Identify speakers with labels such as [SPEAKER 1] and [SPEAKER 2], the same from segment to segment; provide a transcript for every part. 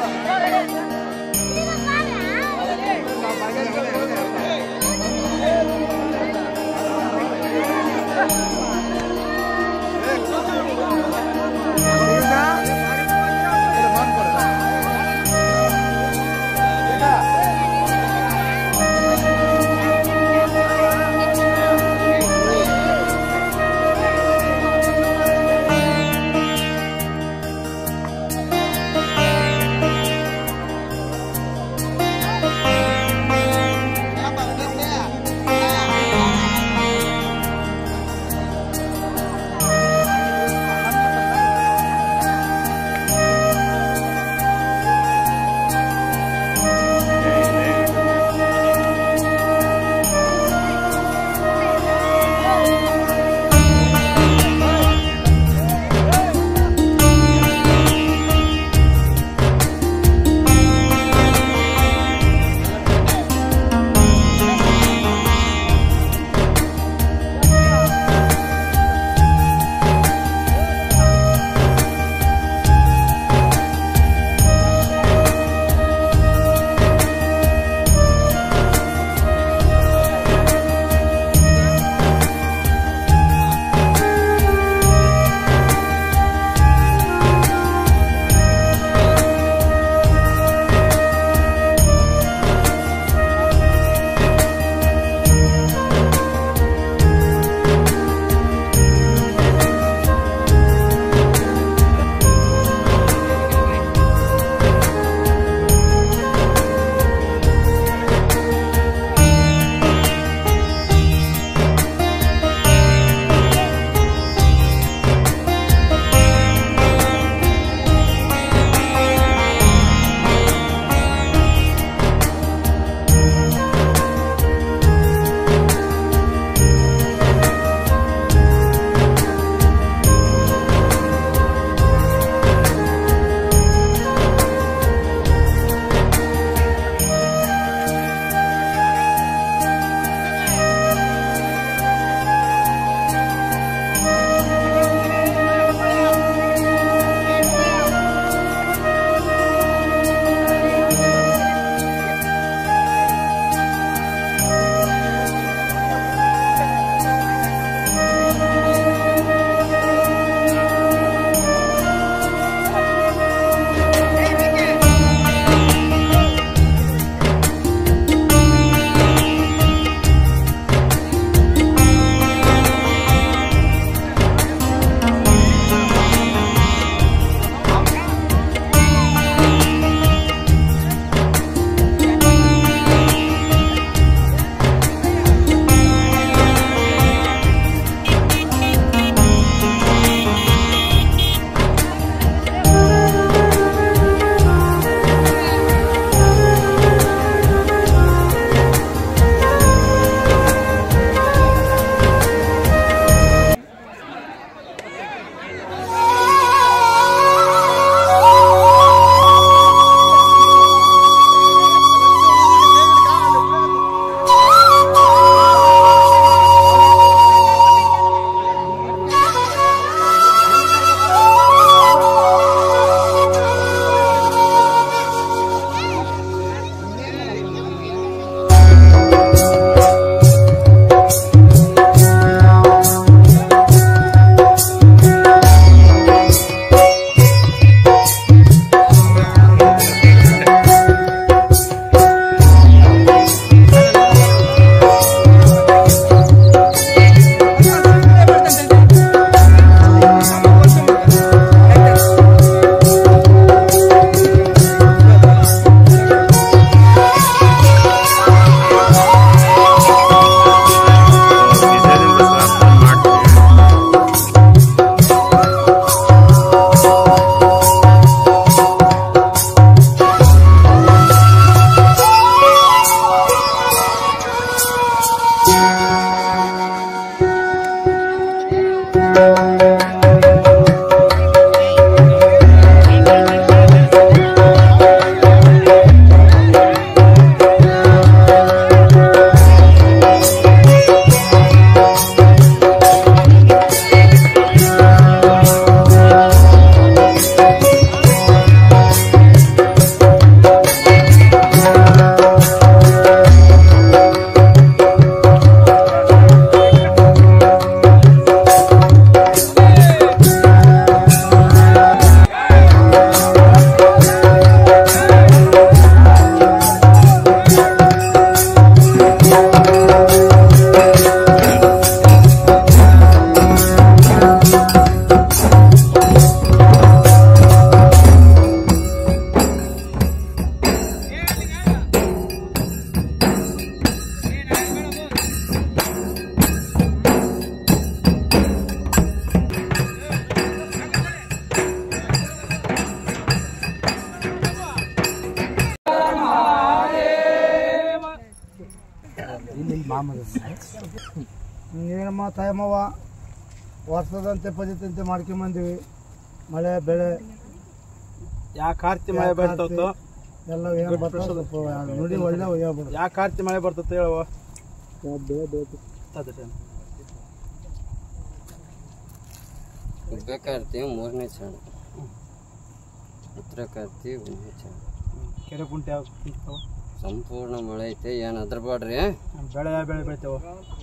[SPEAKER 1] ಿ ಮಾಮದ ಏನಮ್ಮ ತಾಯಮ್ಮವ್ವ ವರ್ಷದಂತೆ ಪದ್ಧತಿಯಂತೆ ಮಾಡ್ಕೊಂಬಂದಿವಿ ಮಳೆ ಬೆಳೆ
[SPEAKER 2] ಯಾಕೆ ಕಾರ್ತಿ ಮಳೆ ಬರ್ತತ್ತು
[SPEAKER 1] ಎಲ್ಲ ಏನು ಬರ್ತದಪ್ಪ ನುಡಿ ಒಳ್ಳೆ ಹೇಳ್ಬಿಡು
[SPEAKER 2] ಯಾಕೆ ಕಾರ್ತಿ ಮಳೆ ಬರ್ತತ್ತು ಹೇಳುವ
[SPEAKER 3] ಉಗ್ರ ಕಾರ್ತಿ ಮೂರನೇ ಚಾಣ ಉತ್ತರ ಕಾರ್ತಿ ಒಂದನೇ ಚಾಣ
[SPEAKER 2] ಕೆರೆ ಕುಂಟೆ ಯಾವ ಕುಂಟವು?
[SPEAKER 3] ಸಂಪೂರ್ಣ ಮಳೆ ಐತೆ ಏನು ಅದ್ರಬೇಡ್ರಿ
[SPEAKER 2] ಬೆಳೆ ಯಾವ ಬೆಳೆ ಬೆಳಿತೇವ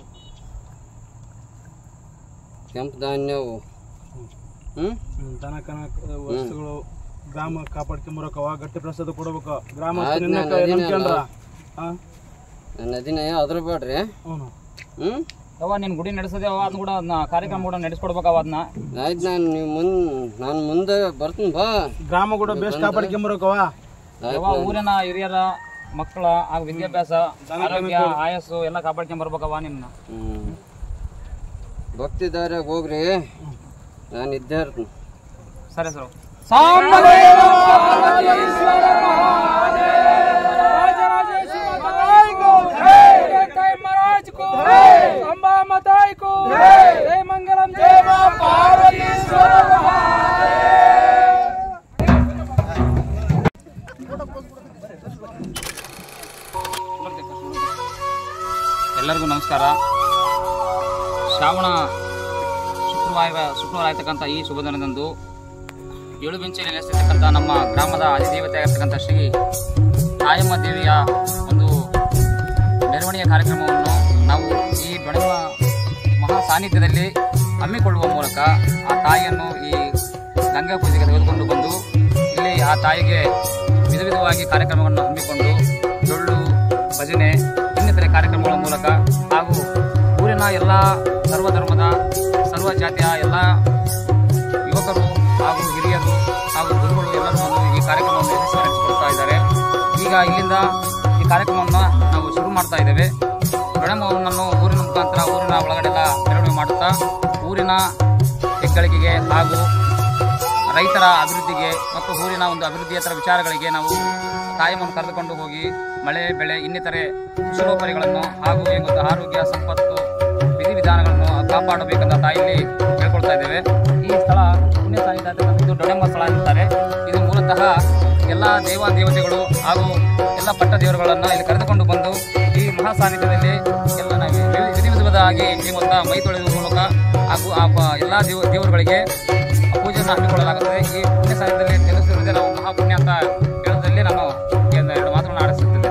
[SPEAKER 3] ಕೆಂಪು ಧಾನ್ಯವು ಹ್ಞೂ
[SPEAKER 2] ದನ ಕನ ವಸ್ತುಗಳು ಗ್ರಾಮ ಕಾಪಾಡ್ಕೊಂಬರಕವ ಗಟ್ಟಿ ಪ್ರಸಾದ ಕೊಡ್ಬೇಕು ಗ್ರಾಮ
[SPEAKER 3] ಆಯ್ತ್ ನಾನು ಅದೀನಲ್ಲ.
[SPEAKER 2] ನಂಬ್ಕೊಂಡ್ರ ಹಾಂ
[SPEAKER 3] ನನ್ನ ನದಿನ ಅದ್ರಬೇಡ್ರಿ
[SPEAKER 2] ಹ್ಞೂ
[SPEAKER 3] ಹ್ಞೂ
[SPEAKER 4] ಅವ ನೀನು ಗುಡಿ ನಡೆಸೋದೇವ ಅದನ್ನ ಕೂಡ ಅದನ್ನ ಕಾರ್ಯಕ್ರಮ ಕೂಡ ನಡೆಸ್ಕೊಡ್ಬೇಕವ ಅದನ್ನ
[SPEAKER 3] ಆಯ್ತು ನಾನು ನೀವು ಮುಂದೆ ನಾನು ಮುಂದೆ ಬರ್ತೀನಿ ಬಾ
[SPEAKER 2] ಗ್ರಾಮ ಕೂಡ ಬೇಸ್ ಕಾಪಾಡ್ಕೊಂಬರಕವ
[SPEAKER 4] ಯಾವ ಊರಿನ ಹಿರಿಯರ ಮಕ್ಕಳ ಹಾಗೂ ವಿದ್ಯಾಭ್ಯಾಸ ಆರೋಗ್ಯ ಆಯಸ್ಸು ಎಲ್ಲ ಕಾಪಾಡ್ಕೊಂಡ್ ಬರ್ಬೇಕವ ನಿನ್ನ
[SPEAKER 3] ಹ್ಞೂ ಭಕ್ತಿ ದಾರ್ಯಾಗ ಹೋಗ್ರಿ ನಾನು ಇದ್ದೇ ಇರ್ತೀನಿ
[SPEAKER 4] ಸರಿ ಸರ್ ಎಲ್ಲರಿಗೂ ನಮಸ್ಕಾರ ಶ್ರಾವಣ ಶುಕ್ರವಾರ ಶುಕ್ರವಾರ ಆಯ್ತಕ್ಕಂಥ ಈ ಶುಭ ದಿನದಂದು ಏಳು ಬೆಂಚಲ್ಲಿ ನೆಲೆಸಿರ್ತಕ್ಕಂಥ ನಮ್ಮ ಗ್ರಾಮದ ಅಧಿದೇವತೆ ಆಗಿರ್ತಕ್ಕಂಥ ಶ್ರೀ ತಾಯಮ್ಮ ದೇವಿಯ ಒಂದು ಮೆರವಣಿಗೆ ಕಾರ್ಯಕ್ರಮವನ್ನು ನಾವು ಈ ಬೆಳೆಯುವ ಮಹಾ ಸಾನ್ನಿಧ್ಯದಲ್ಲಿ ಹಮ್ಮಿಕೊಳ್ಳುವ ಮೂಲಕ ಆ ತಾಯಿಯನ್ನು ಈ ಗಂಗಾ ಪೂಜೆಗೆ ತೆಗೆದುಕೊಂಡು ಬಂದು ಇಲ್ಲಿ ಆ ತಾಯಿಗೆ ವಿಧ ವಿಧವಾಗಿ ಕಾರ್ಯಕ್ರಮವನ್ನು ಹಮ್ಮಿಕೊಂಡು ಡೊಳ್ಳು ಭಜನೆ ಇನ್ನಿತರೆ ಕಾರ್ಯಕ್ರಮಗಳ ಮೂಲಕ ಹಾಗೂ ಊರಿನ ಎಲ್ಲ ಸರ್ವ ಧರ್ಮದ ಸರ್ವ ಜಾತಿಯ ಎಲ್ಲ ಯುವಕರು ಹಾಗೂ ಹಿರಿಯರು ಹಾಗೂ ಗುರುಗಳು ಎಲ್ಲರೂ ಬಂದು ಈ ಕಾರ್ಯಕ್ರಮವನ್ನು ಯಶಸ್ವಿ ನಡೆಸಿಕೊಡ್ತಾ ಇದ್ದಾರೆ ಈಗ ಇಲ್ಲಿಂದ ಈ ಕಾರ್ಯಕ್ರಮವನ್ನು ನಾವು ಶುರು ಮಾಡ್ತಾ ಇದ್ದೇವೆ ದೊಡ್ಡಮ್ಮನನ್ನು ಊರಿನ ಮುಖಾಂತರ ಊರಿನ ಒಳಗಡೆಲ್ಲ ಮೆರವಣಿಗೆ ಮಾಡುತ್ತಾ ಊರಿನ ಹೆಗ್ಗಳಿಕೆಗೆ ಹಾಗೂ ರೈತರ ಅಭಿವೃದ್ಧಿಗೆ ಮತ್ತು ಊರಿನ ಒಂದು ಅಭಿವೃದ್ಧಿಯೇತರ ವಿಚಾರಗಳಿಗೆ ನಾವು ಕಾಯಮನ್ನು ಕರೆದುಕೊಂಡು ಹೋಗಿ ಮಳೆ ಬೆಳೆ ಇನ್ನಿತರೆ ಕುಶಲೋಪರಿಗಳನ್ನು ಹಾಗೂ ಏನು ಗೊತ್ತಾ ಆರೋಗ್ಯ ಸಂಪತ್ತು ವಿಧಿವಿಧಾನಗಳನ್ನು ಕಾಪಾಡಬೇಕಂತ ತಾಯಿಯಲ್ಲಿ ಹೇಳ್ಕೊಳ್ತಾ ಇದ್ದೇವೆ ಈ ಸ್ಥಳ ಪುಣ್ಯ ಸಾನ್ನಿಧ್ಯ ಇದು ದೊಡ್ಡಮ್ಮ ಸ್ಥಳ ಅಂತಾರೆ ಇದು ಮೂಲತಃ ಎಲ್ಲ ದೇವ ದೇವತೆಗಳು ಹಾಗೂ ಎಲ್ಲ ಪಟ್ಟ ದೇವರುಗಳನ್ನು ಇಲ್ಲಿ ಕರೆದುಕೊಂಡು ಬಂದು ಈ ಮಹಾ ಸಾನ್ನಿಧ್ಯದಲ್ಲಿ ಎಲ್ಲ ನಾವು ವಿಧಿ ವಿಧಿ ವಿಧವಾದಾಗಿ ಈ ಮೊತ್ತ ಮೈ ತೊಳೆಯುವ ಮೂಲಕ ಹಾಗೂ ಆ ಪ- ಎಲ್ಲ ದೇವ ದೇವರುಗಳಿಗೆ ಪೂಜೆಯನ್ನು ಹಮ್ಮಿಕೊಳ್ಳಲಾಗುತ್ತದೆ ಈ ಪುಣ್ಯ ಸಾನ್ನಿಧ್ಯದಲ್ಲಿ ನೆಲೆಸಿರುವುದೇ ನಾವು ಮಹಾಪುಣ್ಯ ಅಂತ ಹೇಳೋದ್ರಲ್ಲಿ ನಾನು ಒಂದು ಎರಡು ಮಾತನ್ನು ಆಡಿಸುತ್ತಿದ್ದೇನೆ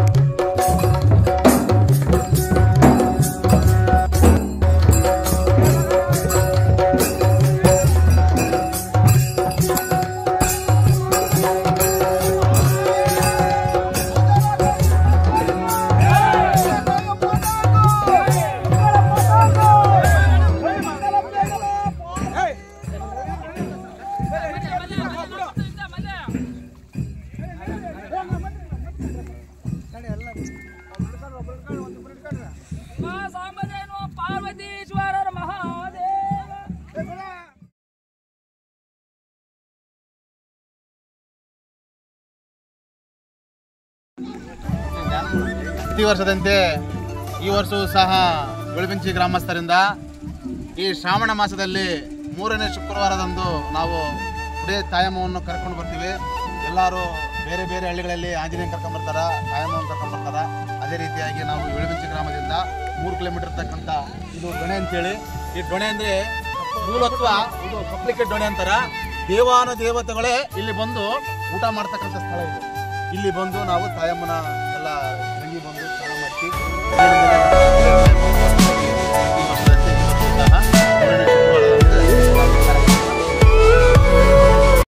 [SPEAKER 4] ಪಾರ್ವತೀಶ್ವರರ ಮಹಾದೇವ
[SPEAKER 5] ಪ್ರತಿ ವರ್ಷದಂತೆ ಈ ವರ್ಷವೂ ಸಹ ಗುಳಿಬೆಂಚಿ ಗ್ರಾಮಸ್ಥರಿಂದ ಈ ಶ್ರಾವಣ ಮಾಸದಲ್ಲಿ ಮೂರನೇ ಶುಕ್ರವಾರದಂದು ನಾವು ಉಡೇ ತಾಯಮ್ಮವನ್ನು ಕರ್ಕೊಂಡು ಬರ್ತೀವಿ ಎಲ್ಲರೂ ಬೇರೆ ಬೇರೆ ಹಳ್ಳಿಗಳಲ್ಲಿ ಆಂಜನೇಯ ಕರ್ಕೊಂಬರ್ತಾರ ತಾಯಮ್ಮವನ್ನು ಕರ್ಕೊಂಬರ್ತಾರ ಅದೇ ರೀತಿಯಾಗಿ ನಾವು ಗುಳಿಬೆಂಚಿ ಗ್ರಾಮದಿಂದ ಮೂರು ಕಿಲೋಮೀಟರ್ ಇರ್ತಕ್ಕಂಥ ಇದು ಡೊಣೆ ಅಂತೇಳಿ ಈ ಡೊಣೆ ಅಂದರೆ ಮೂಲತ್ವ ಇದು ಪಬ್ಲಿಕ್ ಡೊಣೆ ಅಂತಾರ ದೇವಾನು ದೇವತೆಗಳೇ ಇಲ್ಲಿ ಬಂದು ಊಟ ಮಾಡ್ತಕ್ಕಂಥ ಸ್ಥಳ ಇದು ಇಲ್ಲಿ ಬಂದು ನಾವು ತಾಯಮ್ಮನ ಎಲ್ಲ ತಂಗಿ ಬಂದು ಸ್ನಾನ ಮಾಡಿಸಿ